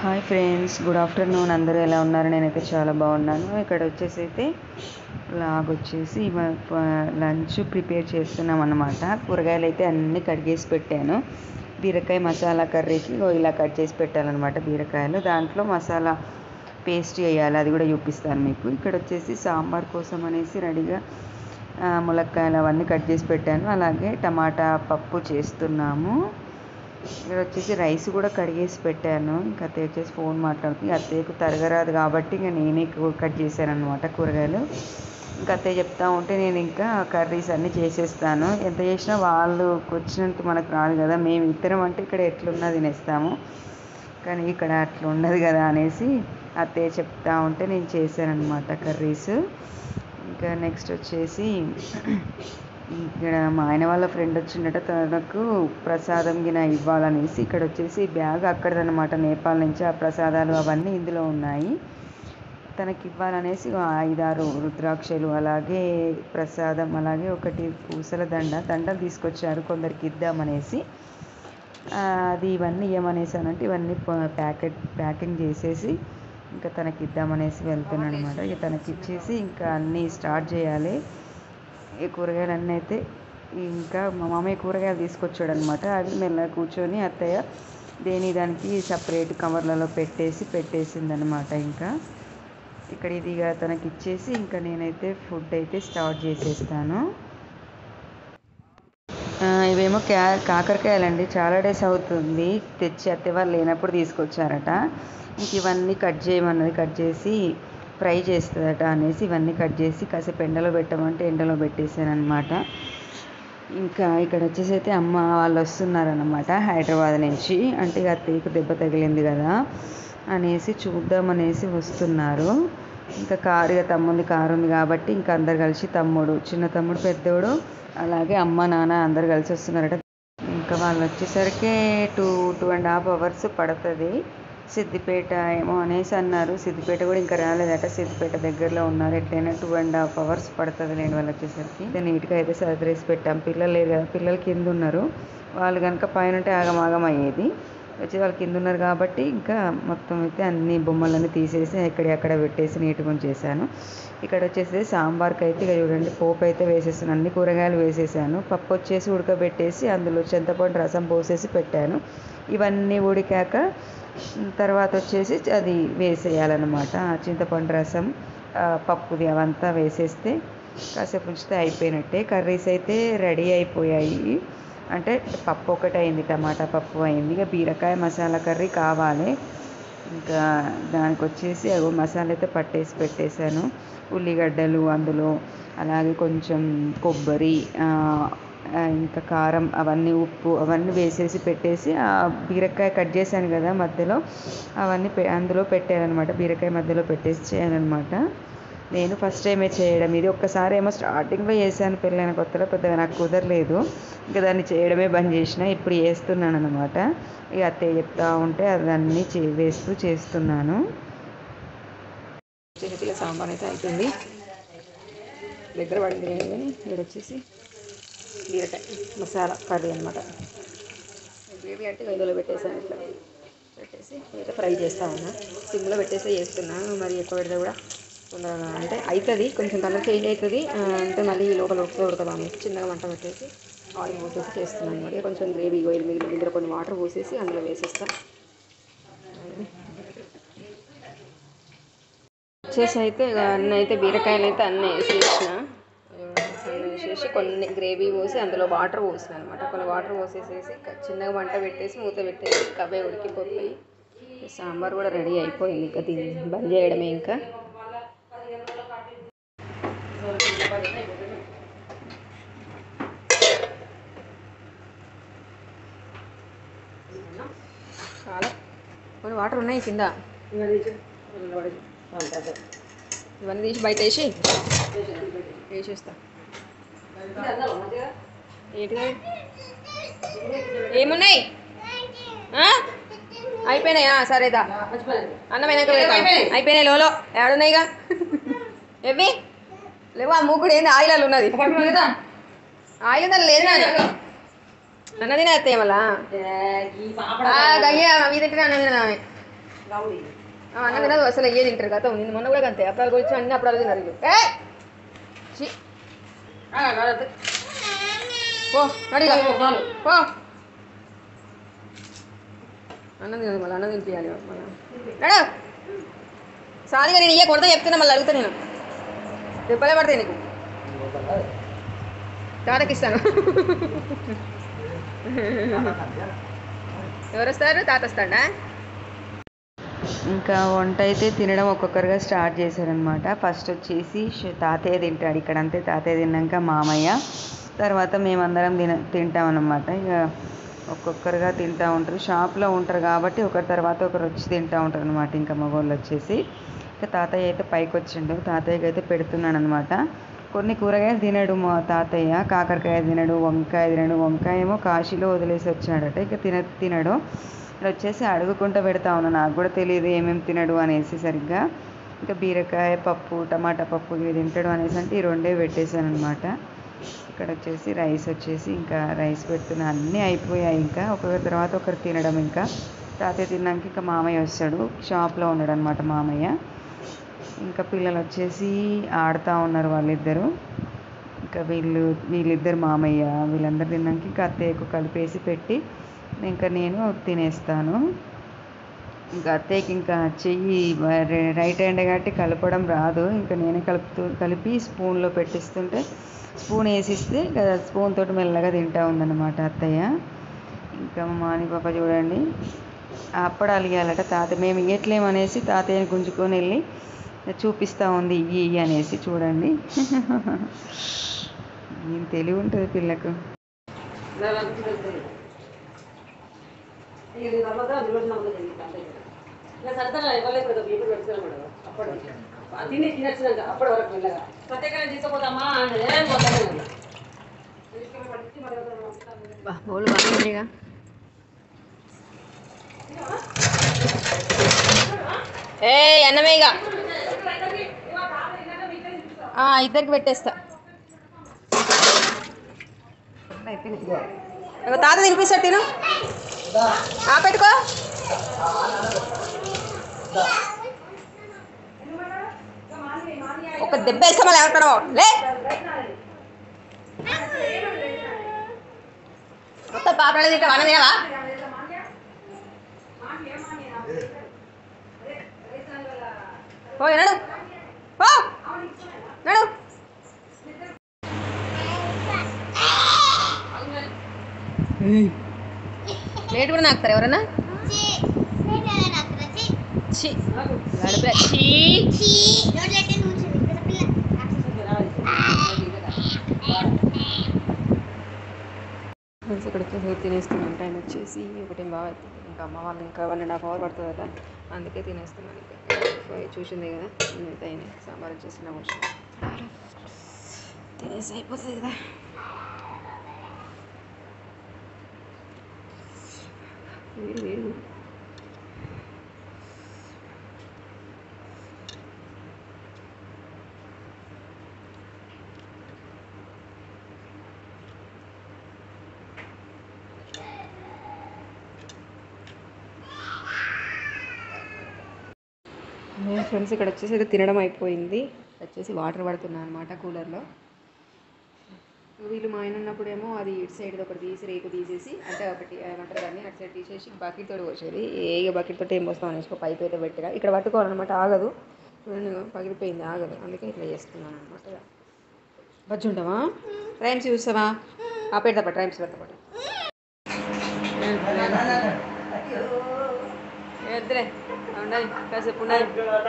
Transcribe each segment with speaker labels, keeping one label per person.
Speaker 1: Hi friends good afternoon అందరూ ఎలా ఉన్నారు నేనైతే చాలా బాగున్నాను ఇక్కడ వచ్చేసి అయితే లాగ్ వచ్చేసి లంచ్ ప్రిపేర్ చేస్తున్నాం అన్నమాట కూరగాయలు అయితే అన్నీ కడిగేసి పెట్టాను బీరకాయ మసాలా కర్రీకి ఇగో ఇలా కట్ చేసి పెట్టాలన్నమాట బీరకాయలు దాంట్లో మసాలా పేస్ట్ వేయాలి అది కూడా చూపిస్తాను మీకు ఇక్కడ వచ్చేసి సాంబార్ కోసం అనేసి రెడీగా ఆ, ములక్కాయలు అవన్నీ కట్ చేసి పెట్టాను అలాగే టమాటా పప్పు చేస్తున్నాము ఇక్కడ వచ్చేసి రైస్ కూడా కడిగేసి పెట్టాను ఇంకా అత్తయ్య వచ్చేసి ఫోన్ మాట్లాడుతుంది అత్తయ్యకు తరగరాదు కాబట్టి ఇంకా నేనే కూ- కట్ చేశాను అనమాట కూరగాయలు ఇంకా అత్తయ్య చెప్తా ఉంటే నేను ఇంకా కర్రీస్ అన్నీ చేసేస్తాను ఎంత చేసినా వాళ్ళు వచ్చినంత మనకు రాదు కదా మేము ఇద్దరం అంటే ఇక్కడ ఎట్లున్నా తినేస్తాము కానీ ఇక్కడ అట్లా ఉండదు కదా అనేసి అత్తయ్య చెప్తా ఉంటే నేను చేశాను అనమాట కర్రీస్ ఇంకా నెక్స్ట్ వచ్చేసి ఇక్కడ మా ఆయన వాళ్ళ ఫ్రెండ్ వచ్చిండట తనకు ప్రసాదం గిన ఇవ్వాలనేసి ఇక్కడ వచ్చేసి బ్యాగ్ అక్కడదనమాట నేపాల్ నుంచి ఆ ప్రసాదాలు అవన్నీ ఇందులో ఉన్నాయి తనకి ఇవ్వాలనేసి ఒక ఐదారు రుద్రాక్షలు అలాగే ప్రసాదం అలాగే ఒకటి పూసల దండ దండలు తీసుకొచ్చారు కొందరికి ఇద్దామనేసి ఆ, అది ఇవన్నీ ఏమనేసానంటే ఇవన్నీ ప- ప్యాకెట్ ప్యాకింగ్ చేసేసి ఇంకా తనకి ఇద్దామనేసి వెళ్తున్నాను అనమాట ఇక తనకి ఇచ్చేసి ఇంకా అన్నీ స్టార్ట్ చేయాలి ఈ కూరగాయలు అన్నీ అయితే ఇంకా మా మామయ్య కూరగాయలు తీసుకొచ్చాడు అనమాట అవి మెల్లగా కూర్చొని అత్తయ్య దేని దానికి సపరేట్ కవర్లలో పెట్టేసి పెట్టేసింది అనమాట ఇంకా ఇక్కడ ఇది ఇక తనకి ఇచ్చేసి ఇంకా నేనైతే ఫుడ్ అయితే స్టార్ట్ చేసేస్తాను ఆ, ఇవేమో క్యా కాకరకాయలండి చాలా డేస్ అవుతుంది తెచ్చి అత్తే వాళ్ళు లేనప్పుడు తీసుకొచ్చారట ఇంక ఇవన్నీ కట్ చేయమన్నది కట్ చేసి ఫ్రై చేస్తుందట అనేసి ఇవన్నీ కట్ చేసి కాసేపు ఎండలో పెట్టమంటే ఎండలో పెట్టేశాను అనమాట ఇంకా ఇక్కడ వచ్చేసి అయితే అమ్మ వాళ్ళు వస్తున్నారన్నమాట హైదరాబాద్ నుంచి అంటే ఇక అత్తయ్యకు దెబ్బ తగిలింది కదా అనేసి చూద్దామనేసి వస్తున్నారు ఇంకా కారు ఇక తమ్ముంది కారు ఉంది కాబట్టి ఇంకా అందరు కలిసి తమ్ముడు చిన్న తమ్ముడు పెద్దోడు అలాగే అమ్మ నాన్న అందరు కలిసి వస్తున్నారట ఇంకా వాళ్ళు వచ్చేసరికి two two and half hours పడుతుంది సిద్దిపేట ఏమో అనేసి అన్నారు సిద్దిపేట కూడా ఇంకా రాలేదట సిద్దిపేట దగ్గరలో ఉన్నారు ఎట్లయినా టూ అండ్ హాఫ్ అవర్స్ పడుతుంది లేని వాళ్ళు వచ్చేసరికి అయితే నీట్గా అయితే సర్దరేసి పెట్టాం పిల్లలు లేరు కదా పిల్లలు కింద ఉన్నారు వాళ్ళు కనుక పైన ఉంటే ఆగమాగం అయ్యేది వచ్చి వాళ్ళు కింద ఉన్నారు కాబట్టి ఇంకా మొత్తం అయితే అన్ని బొమ్మలన్నీ తీసేసి ఎక్కడి అక్కడ పెట్టేసి నీట్గా ఉంచేసాను ఇక్కడ వచ్చేసి సాంబార్కి అయితే ఇక చూడండి పోపు అయితే వేసేసాను అన్ని కూరగాయలు వేసేసాను పప్పు వచ్చేసి ఉడకబెట్టేసి అందులో చింతపండు రసం పోసేసి పెట్టాను ఇవన్నీ ఉడికాక ఉమ్, తర్వాత వచ్చేసి అది వేసేయాలన్నమాట ఆ చింతపండు రసం ఆ, పప్పుది అవంతా వేసేస్తే కాసేపు ఉంచితే అయిపోయినట్టే కర్రీస్ అయితే రెడీ అయిపోయాయి అంటే పప్పు ఒకటి అయింది టమాటా పప్పు అయింది ఇక బీరకాయ మసాలా కర్రీ కావాలి ఇంకా దానికి వచ్చేసి అవి మసాలా అయితే పట్టేసి పెట్టేశాను ఉల్లిగడ్డలు అందులో అలాగే కొంచెం కొబ్బరి ఆ, ఆ, ఇంకా కారం అవన్నీ ఉప్పు అవన్నీ వేసేసి పెట్టేసి ఆ బీరకాయ కట్ చేశాను కదా మధ్యలో అవన్నీ పె- అందులో పెట్టానమాట బీరకాయ మధ్యలో పెట్టేసి చేయాలన్నమాట నేను ఫస్ట్ టైమే చేయడం ఇది ఒక్కసారి ఏమో స్టార్టింగ్లో చేశాను పెళ్ళైన కొత్తలో పెద్దగా నాకు కుదరలేదు ఇంకా దాన్ని చేయడమే బంద్ చేసిన ఇప్పుడు చేస్తున్నాను అనమాట ఇక అత్తయ్య చెప్తా ఉంటే అదన్నీ చే వేస్తూ చేస్తున్నాను
Speaker 2: చేతిలో సాంబార్ అయితే అయిపోయింది దగ్గర పడింది లేదు కానీ ఇక్కడ వచ్చేసి బీరకాయ మసాలా కర్రీ అనమాట గ్రేవీ అంటే ఇందులో పెట్టేసాను ఇట్లా పెట్టేసి అయితే ఫ్రై చేస్తా ఉన్నా సిమ్లో పెట్టేసి చేస్తున్నా మరి ఎక్కువ పెడితే కూడా తొందరగా అంటే అవుతుంది కొంచెం కలర్ చేంజ్ అవుతుంది ఆ, అంటే మళ్ళీ లోపల ఉడుకుతూ ఉడకదా అనేసి చిన్నగా మంట పెట్టేసి ఆయిల్ పోసేసి చేస్తున్నాను అనమాట ఇక కొంచెం గ్రేవీ ఆయిల్ మిగిలిన దగ్గర కొన్ని వాటర్ పోసేసి అందులో వేసేస్తా వచ్చేసి అయితే ఇక అన్నీ అయితే బీరకాయలు అయితే అన్నీ వేసేసిన అన్నీ వేసేసి కొన్ని గ్రేవీ పోసి అందులో వాటర్ పోసిన అనమాట కొన్ని వాటర్ పోసేసేసి ఇక చిన్నగా మంట పెట్టేసి మూత పెట్టేసి ఇక అవే ఉడికిపోతాయి ఇక సాంబార్ కూడా రెడీ అయిపోయింది ఇంకా దీన్ని బంద్ చేయడమే ఇంకా చాలా కొన్ని వాటర్ ఉన్నాయి కింద ఇవన్నీ తీసి బయట వేసి వేసేస్తా ఏంటిది ఏమున్నాయి ఆ? అయిపోయినాయా సరేదా అన్నమైనాక పెడతా. అయిపోయినాయి లోలో ఏడున్నాయిగా ఎవి లేవు ఆ మూకుడు ఏంది ఆయిల్ ఉన్నది ఆయిల్ ఉందని లేదు నాని అన్నది అత్తయ్య మళ్ళా గయ్య అవి తింటే అన్నది నాని ఆ, అన్నం తినదు అసలు ఏ తింటారు గతం నిన్న మొన్న కూడా అంతే అప్పుడు గురించి అన్ని అప్పుడు తిన్నారు వీళ్ళు. ఏయ్! ఛీ! ఆ, నడవద్దు. పో నడిగా పో అన్నం తినదు మళ్ళీ అన్నం తినిపించాలి మళ్ళీ నడు సారిగా నేను ఇయ్య కొడతా చెప్తున్నా మళ్ళీ అడుగుతా నేను దెబ్బలే పడతాయి నీకు తాతకి ఇస్తాను ఎవరు వస్తారు తాత వస్తాడా
Speaker 1: ఇంకా వంట అయితే తినడం ఒక్కొక్కరుగా స్టార్ట్ చేశారనమాట ఫస్ట్ వచ్చేసి ష్- తాతయ్య తింటాడు ఇక్కడ అంతే తాతయ్య తిన్నాక మామయ్య తర్వాత మేమందరం తిన తింటామన్నమాట ఇక ఒక్కొక్కరుగా తింటూ ఉంటారు షాప్లో ఉంటారు కాబట్టి ఒకరి తర్వాత ఒకరు వచ్చి తింటూ ఉంటారు అనమాట ఇంకా మగవాళ్ళు వచ్చేసి ఇక తాతయ్య అయితే పైకి వచ్చిండు తాతయ్యకి అయితే పెడుతున్నాను అనమాట కొన్ని కూరగాయలు తినడు మా తాతయ్య కాకరకాయ తినడు వంకాయ తినడు వంకాయ ఏమో కాశీలో వదిలేసి వచ్చాడట ఇక తిన తినడు ఇక్కడ వచ్చేసి అడుగుకుంటూ పెడతా ఉన్నా నాకు కూడా తెలియదు ఏమేమి తినడు అనేసి సరిగ్గా ఇంకా బీరకాయ పప్పు టమాటా పప్పు ఇవి తింటాడు అనేసి అంటే ఈ రెండే పెట్టేశాను అనమాట ఇక్కడ వచ్చేసి రైస్ వచ్చేసి ఇంకా రైస్ పెడుతున్నా అన్నీ అయిపోయాయి ఇంకా ఒకరి తర్వాత ఒకరు తినడం ఇంకా తాతయ్య తిన్నాక ఇంకా మామయ్య వస్తాడు షాప్లో ఉన్నాడు అనమాట మామయ్య ఇంకా పిల్లలు వచ్చేసి ఆడుతూ ఉన్నారు వాళ్ళిద్దరు ఇంకా వీళ్ళు వీళ్ళిద్దరు మామయ్య వీళ్ళందరూ తిన్నాక ఇంకా అత్తయ్యకు కలిపేసి పెట్టి ఇంకా నేను తినేస్తాను ఇంకా అత్తయ్యకి ఇంకా చెయ్యి ర- రైట్ హ్యాండ్ కాబట్టి కలపడం రాదు ఇంకా నేనే కలుపుతూ కలిపి స్పూన్లో పెట్టిస్తుంటే స్పూన్ వేసిస్తే ఇంకా స్పూన్ తోటి మెల్లగా తింటా ఉందన్నమాట అత్తయ్య ఇంకా మా మాని పాప చూడండి అప్పడాలు ఇవ్వాలట తాత మేము ఇవ్వట్లేమనేసి తాతయ్యని గుంజుకొని వెళ్ళి చూపిస్తూ ఉంది ఇయ్యి ఇయ్యి అనేసి చూడండి ఏం తెలివి ఉంటుంది పిల్లకు
Speaker 2: తిని తినచ్చినాక అప్పటి వరకు వెళ్ళగా ప్రత్యేకంగా తీసుకుపోతామా బౌలు బాగుందిగా ఏ అన్నమేగా ఇద్దరికి పెట్టేస్తా ఇగో తాత తినిపిస్తాడు తిను ఆ పెట్టుకో ఒక దెబ్బ వేస్తే మళ్ళీ ఎవరికడో లే మొత్తం పాపడాలు తింటే వన తినవా పో నడు పో నడు ప్లేట్ కూడా నాకుతారు ఎవరన్నా ఛీ గడిపే ఛీ ఫ్రెండ్స్ ఇక్కడ వచ్చేసి తినేస్తున్నాం టైం వచ్చేసి ఒకటి బాగా అవుతుంది ఇంకా అమ్మ వాళ్ళు ఇంకా వన్ అండ్ హాఫ్ అవర్ పడుతుందట అందుకే తినేస్తున్నాను ఇంకా సో ఇది చూసింది కదా నేనైతే అయినాయి సాంబార్ వచ్చేసి నా కొంచెం తినేసి అయిపోతుంది కదా వేడి వేడి ఫ్రెండ్స్ ఇక్కడ వచ్చేసి అయితే తినడం అయిపోయింది వచ్చేసి వాటర్ పడుతున్నాను అనమాట కూలర్లో వీళ్ళు మా ఆయన ఉన్నప్పుడేమో అది ఇటు సైడ్ ఒకటి తీసి రేకు తీసేసి అంటే ఒకటి ఏమంటారు దాన్ని అటు సైడ్ తీసేసి బకెట్ తోటి పోసేది ఏ బకెట్ తోటి ఏం పోస్తాం అనేసి ఒక పైప్ అయితే పెట్టిన ఇక్కడ పట్టుకోవాలన్నమాట ఆగదు చూడండి ఇగో పగిలిపోయింది ఆగదు అందుకే ఇట్లా చేస్తున్నాను అనమాట బజ్జి ఉంటావా రైమ్స్ చూస్తావా ఆ పెడతా పట్టు రైమ్స్ పెడతా పట్టు వద్దులే ఉండాలి కాసేపు ఉండాలి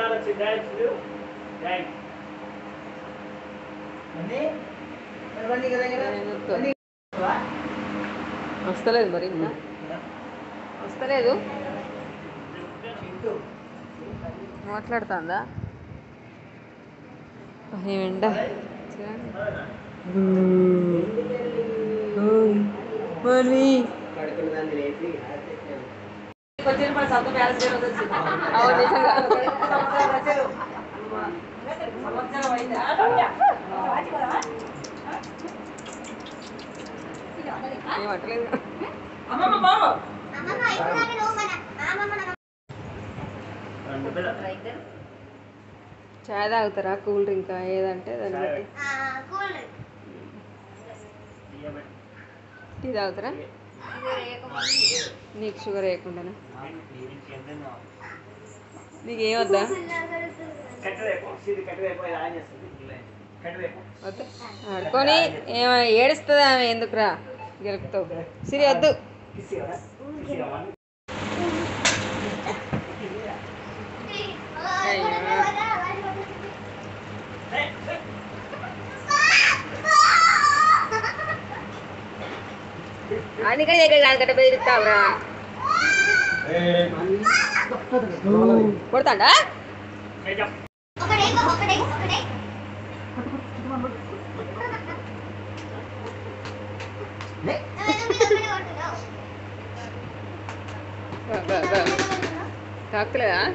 Speaker 2: వస్తలేదు మరి ఇంకా వస్తలేదు మాట్లాడుతుందా ఏమెండ మరి అవును నిజంగా ఏమంటలేదు చాయ్ తాగుతారా కూల్ డ్రింక్ ఏదంటే దాన్ని బట్టి టీ తాగుతారా నీకు షుగర్ వేయకుండానా నీకు ఏమొద్దా వద్దు ఆడుకొని ఏమైనా ఏడుస్తుంది ఆమె ఎందుకురా గెలుపుతావు సిరి వద్దు అయ్యో. అందుకని దగ్గర దానికంటే బెదిరిస్తావురా కొడతాడా తాకుతలేదా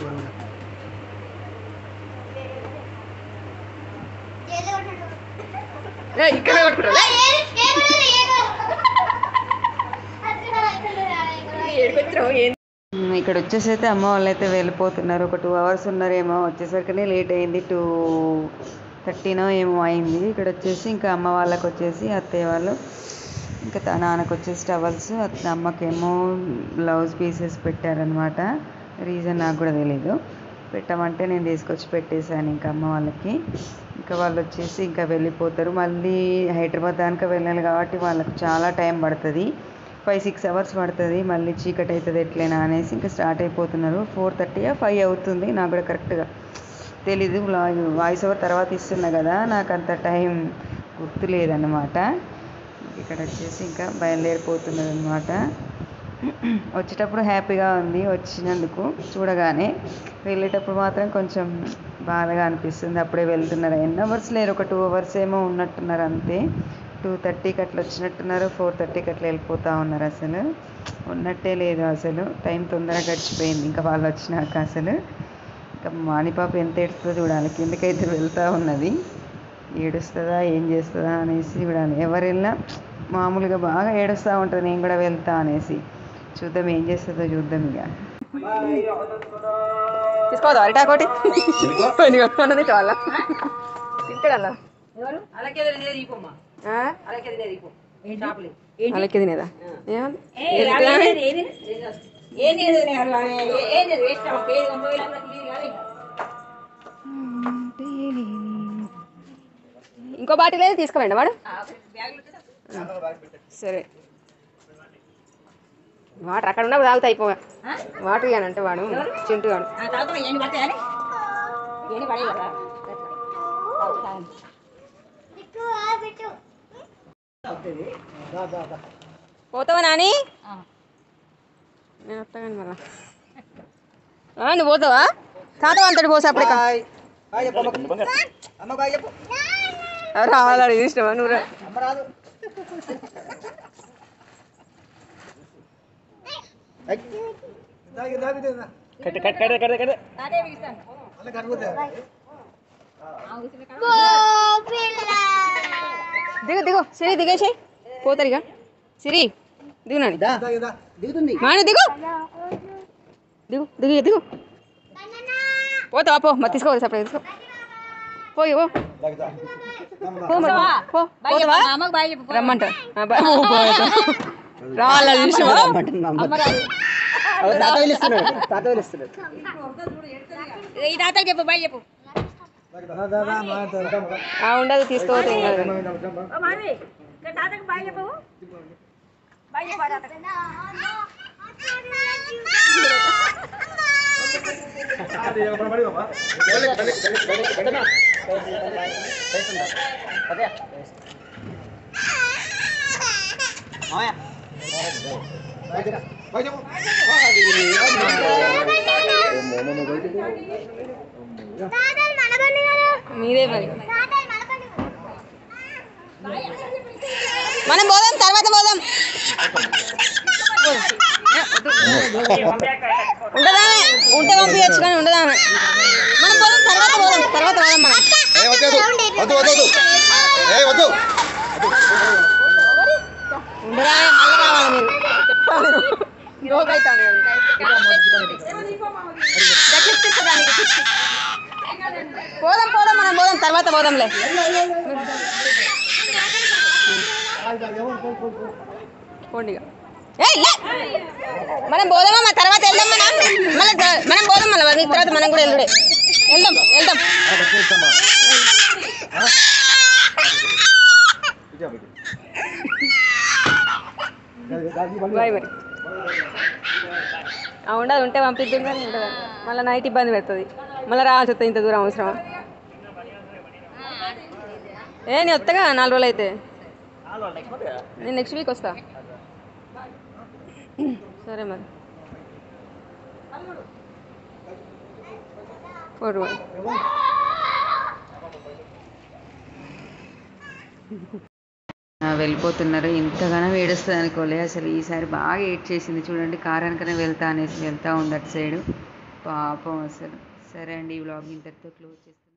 Speaker 2: ఏయ్, ఇక్కడ కొట్టుకుంటా ఏడుకొచ్చినావు ఏం
Speaker 1: ఉమ్, ఇక్కడ వచ్చేసి అయితే అమ్మ వాళ్ళు అయితే వెళ్ళిపోతున్నారు ఒక టూ అవర్స్ ఉన్నారేమో వచ్చేసరికి లేట్ అయింది టూ థర్టీనో ఏమో అయింది ఇక్కడ వచ్చేసి ఇంకా అమ్మ వాళ్ళకి వచ్చేసి అత్తయ్య వాళ్ళు ఇంకా తా- నాన్నకు వచ్చేసి టవల్స్ అమ్మకేమో బ్లౌజ్ పీసెస్ పెట్టారనమాట రీజన్ నాకు కూడా తెలీదు పెట్టమంటే నేను తీసుకొచ్చి పెట్టేశాను ఇంకా అమ్మ వాళ్ళకి ఇంకా వాళ్ళు వచ్చేసి ఇంకా వెళ్ళిపోతారు మళ్ళీ హైదరాబాద్ దాకా వెళ్ళాలి కాబట్టి వాళ్ళకి చాలా టైం పడుతుంది ఫైవ్ సిక్స్ అవర్స్ పడుతుంది మళ్ళీ చీకటి అవుతుంది ఎట్లైనా అనేసి ఇంకా స్టార్ట్ అయిపోతున్నారు ఫోర్ థర్టీ ఫైవ్ అవుతుంది నాకు కూడా కరెక్ట్గా తెలీదు వాయిస్ ఓవర్ తర్వాత ఇస్తున్నా కదా నాకు అంత టైం గుర్తు లేదన్నమాట ఇక్కడ వచ్చేసి ఇంకా బయలుదేరిపోతున్నారు అనమాట వచ్చేటప్పుడు హ్యాపీగా ఉంది వచ్చినందుకు చూడగానే వెళ్ళేటప్పుడు మాత్రం కొంచెం బాధగా అనిపిస్తుంది అప్పుడే వెళ్తున్నారు ఎన్ని అవర్స్ లేరు ఒక టూ అవర్స్ ఏమో ఉన్నట్టున్నారు అంతే టూ థర్టీకి అట్లా వచ్చినట్టున్నారు ఫోర్ థర్టీకి అట్లా వెళ్ళిపోతూ ఉన్నారు అసలు ఉన్నట్టే లేదు అసలు టైం తొందరగా గడిచిపోయింది ఇంకా వాళ్ళు వచ్చినాక అసలు ఇంకా మాణిపాప ఎంత ఏడుస్తుందో చూడాలి కిందకైతే వెళ్తూ ఉన్నది ఏడుస్తుందా ఏం చేస్తుందా అనేసి చూడాలి ఎవరు వెళ్ళినా మామూలుగా బాగా ఏడుస్తూ ఉంటుంది నేను కూడా వెళ్తా అనేసి చూద్దాం ఏం చేస్తుందో చూద్దాం ఇక
Speaker 2: తీసుకోవద్దా అరిటా కోటి పని కట్టుకున్నది చాలా తింటాడల్లా అలాగే తినేదా ఏమంది ఇంకో బాటిల్ లేదు తీసుకురండి వాడు సరే వాటర్ అక్కడ ఉన్నప్పుడు తాగుతా అయిపో వాటర్ ఇవ్వనంటే వాడు చింటు వాడు పోతావా నాని నేను వస్తా కానీ మళ్ళా ఆ, నువ్వు పోతావా తాత అంతటి పోసి అప్పుడే రావాలి ఇష్టమా నువ్వు రా దిగు దిగు సిరి దిగేసి పోతారు ఇక సిరి దిగు నాని మాని దిగు దిగు దిగు ఇక దిగు పోతావా పో మరి తీసుకోవాలి సపరేట్ తీసుకో పోయి పో పో మరి, పో పోతావా రమ్మంట ఆ, బా- ఓ, పోతా. రావాలా చూసావా ఈ తాతకి చెప్పు బాయ్ చెప్పు ఆ, ఉండదు తీసుకోవద్దు ఏం కాదు మీరే మరి మనం పోదాం తర్వాత పోదాం ఉండదా ఉంటే పంపించచ్చు కానీ ఉండదా మనం పోదాం తర్వాత పోదాం తర్వాత పోదాం మనం
Speaker 3: వద్దు వద్దు వద్దు ఏ వద్దు
Speaker 2: ఉండదా మళ్ళీ రావాలి మీరు చెప్పాలి యోగా అవుతాను కదా. పోదాం పోదాం మనం పోదాం తర్వాత పోదాంలే పోండి ఇక. ఏయ్, లే. మనం పోదామా మన తర్వాత వెళ్దాం మనం మళ్ళీ త- మనం పోదాం మళ్ళీ వన్ వీక్ తర్వాత మనం కూడా వెళ్దాం వెళ్దాం వెళ్దాం బాయ్ మరి ఆ ఉండదు ఉంటే పంపిద్దాం కానీ ఉండదు మళ్ళీ నైట్ ఇబ్బంది పెడుతుంది మళ్ళీ రావాల్సి వస్తుంది ఇంత దూరం అవసరం ఏ నేను వస్తాగా నాలుగు రోజులు అయితే నేను నెక్స్ట్ వీక్ వస్తా సరే మరి పోరు మరి
Speaker 1: ఆ, వెళ్ళిపోతున్నారు ఇంతగానో ఏడుస్తుంది అనుకోలే అసలు ఈసారి బాగా ఏడ్ చేసింది చూడండి కారు వెనకనే వెళ్తా అనేసి వెళ్తా ఉంది అటు సైడు పాపం అసలు సరే అండి ఈ వ్లాగ్ ఇంతటితో క్లోజ్ చేస్తాను